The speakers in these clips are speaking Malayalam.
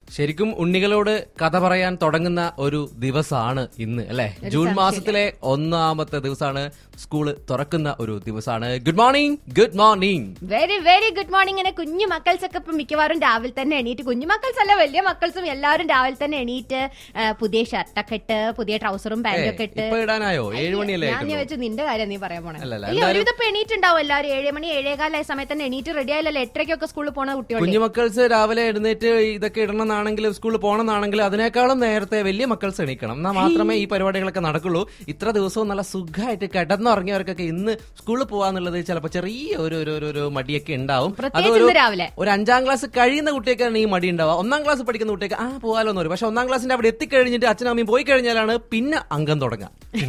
ശരിക്കും ഉണ്ണികളോട് കഥ പറയാൻ തുടങ്ങുന്ന ഒരു ദിവസമാണ് ഇന്ന് അല്ലെ ജൂൺ മാസത്തിലെ ഒന്നാമത്തെ ദിവസമാണ് സ്കൂള് തുറക്കുന്ന ഒരു ദിവസമാണ് good morning good morning very very good morning ഇങ്ങനെ കുഞ്ഞു മക്കൾസ് ഒക്കെ ഇപ്പൊ മിക്കവാറും രാവിലെ തന്നെ എണീറ്റ് കുഞ്ഞു മക്കൾസ് അല്ല വലിയ മക്കൾസും എല്ലാവരും രാവിലെ തന്നെ എണീറ്റ് ആ, പുതിയ ഷർട്ടൊക്കെ ഇട്ട് പുതിയ ട്രൗസറും പാന്റും ഒക്കെ ഇട്ട് ഇപ്പൊ ഇടാനായോ ഏഴ് മണിയല്ലേ ഞാൻ ആയിട്ടുള്ളൂ? വെച്ചു നിന്റെ കാര്യം നീ പറയാൻ പോണേ അല്ലല്ല, ഇല്ല ഒരുവിധം ഇപ്പൊ എണീറ്റുണ്ടാവും എല്ലാവരും ഏഴ് മണി ഏഴേകാലായ സമയത്ത് തന്നെ എണീറ്റ് റെഡി ആയല്ലോ എട്ടരയ്ക്കൊക്കെ സ്കൂളിൽ പോണ കുട്ടികൾ കുഞ്ഞുമക്കൾസ് രാവിലെ എഴുന്നേറ്റ് ഇതൊക്കെ ഇടണമെന്നാണെങ്കിലും സ്കൂളിൽ പോകണമെന്നാണെങ്കിലും അതിനേക്കാളും നേരത്തെ വലിയ മക്കൾസ് എണീക്കണം എന്നാൽ മാത്രമേ ഈ പരിപാടികളൊക്കെ നടക്കുള്ളൂ ഇത്ര ദിവസവും നല്ല സുഖമായിട്ട് കിടന്നുറങ്ങിയവർക്കൊക്കെ ഇന്ന് സ്കൂളിൽ പോവാന്നുള്ളത് ചിലപ്പോൾ ചെറിയ ഒരു ഒരു ഒരു- ഒരു മടിയൊക്കെ ഉണ്ടാവും പ്രത്യേകിച്ച് അതൊരു ഇന്ന് രാവിലെ. ഒരു അഞ്ചാം ക്ലാസ് കഴിയുന്ന കുട്ടിയൊക്കെയാണ് ഈ മടി ഉണ്ടാവുക ഒന്നാം ക്ലാസ് പഠിക്കുന്ന കുട്ടിയൊക്കെ ആ പോകാലോ എന്ന് പറയും പക്ഷെ ഒന്നാം ക്ലാസ്സിന്റെ അവിടെ എത്തിക്കഴിഞ്ഞിട്ട് അച്ഛനും അമ്മയും പോയി കഴിഞ്ഞാലാണ് പിന്നെ അംഗം തുടങ്ങുക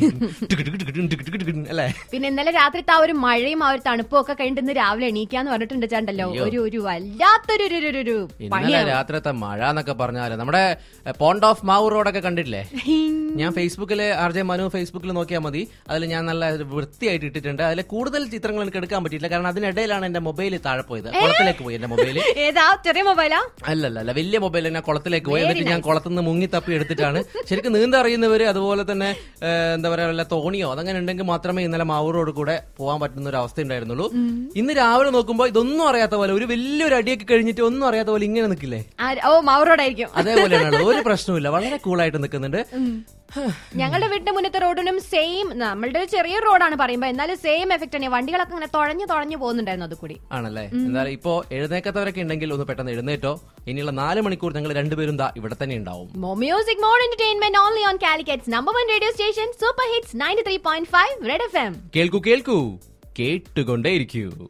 അല്ലേ പിന്നെ ഇന്നലെ രാത്രിത്തെ ആ ഒരു മഴയും ആ ഒരു തണുപ്പും ഒക്കെ കഴിഞ്ഞിട്ട് ഇന്ന് രാവിലെ എണീക്കാന്ന് പറഞ്ഞിട്ടുണ്ട് ചാണ്ടല്ലോ ഒരു ഒരു വല്ലാത്തൊരു ഒരു- ഒരു- ഒരു ഇന്നലെ പണിയാണ് രാത്രിയത്തെ മഴ എന്നൊക്കെ പറഞ്ഞാല് നമ്മുടെ പോണ്ട് ഓഫ് മാവൂർ റോഡൊക്കെ കണ്ടിട്ടില്ലേ ഞാൻ ഫേസ്ബുക്കില് ആർ ജെ മനു ഫേസ്ബുക്കിൽ നോക്കിയാൽ മതി അതിൽ ഞാൻ നല്ല വൃത്തിയായിട്ട് ഇട്ടിട്ടുണ്ട് അതിൽ കൂടുതൽ ചിത്രങ്ങൾ എനിക്ക് എടുക്കാൻ പറ്റിയില്ല കാരണം അതിനിടയിലാണ് എന്റെ മൊബൈൽ താഴെ പോയത് കുളത്തിലേക്ക് പോയി എന്റെ മൊബൈൽ ഏതാ ചെറിയ മൊബൈലാ അല്ലല്ല അല്ല വലിയ മൊബൈൽ ഞാൻ കുളത്തിലേക്ക് പോയി എന്നിട്ട് ഞാൻ കുളത്തിൽ നിന്ന് മുങ്ങി തപ്പി എടുത്തിട്ടാണ് ശരിക്കും നീന്ത അറിയുന്നവര് അതുപോലെ തന്നെ ഏഹ്, എന്താ പറയാ വല്ല തോണിയോ അതങ്ങനെ ഉണ്ടെങ്കിൽ മാത്രമേ ഇന്നലെ മാവൂർ റോഡ് കൂടെ പോകാൻ പറ്റുന്ന ഒരു അവസ്ഥ ഉണ്ടായിരുന്നുള്ളൂ ഇന്ന് രാവിലെ നോക്കുമ്പോൾ ഇതൊന്നും അറിയാത്ത പോലെ ഒരു വലിയൊരു അടിയൊക്കെ കഴിഞ്ഞിട്ട് ഒന്നും അറിയാത്ത പോലെ ഇങ്ങനെ നിൽക്കില്ലേ ആ- ഓ മൗറോടായിരിക്കും അതേപോലെയാണ് ഒരു പ്രശ്നവുമില്ല വളരെ കൂളായിട്ട് നിൽക്കുന്നുണ്ട് ഞങ്ങളുടെ വീടിന്റെ മുന്നത്തെ റോഡിനും സെയിം നമ്മളുടെ ഒരു ചെറിയ റോഡാണ് പറയുമ്പോ എന്നാലും സെയിം എഫക്ട് തന്നെ വണ്ടികളൊക്കെ ഇങ്ങനെ തുഴഞ്ഞു തുഴഞ്ഞു പോകുന്നുണ്ടായിരുന്നു അത് കൂടി ആണല്ലേ എന്തായാലും ഇപ്പോ എഴുന്നേക്കാത്തവരൊക്കെ ഉണ്ടെങ്കിൽ ഒന്ന് പെട്ടെന്ന് എഴുന്നേറ്റോ ഇനിയുള്ള നാല് മണിക്കൂർ ഞങ്ങൾ രണ്ടുപേരും ദാ ഇവിടെ തന്നെ ഉണ്ടാവും More music, more entertainment only on Calicat's number one radio station, Super Hits 93.5 Red FM. കേൾക്കൂ കേൾക്കൂ കേട്ടുകൊണ്ടേയിരിക്കൂ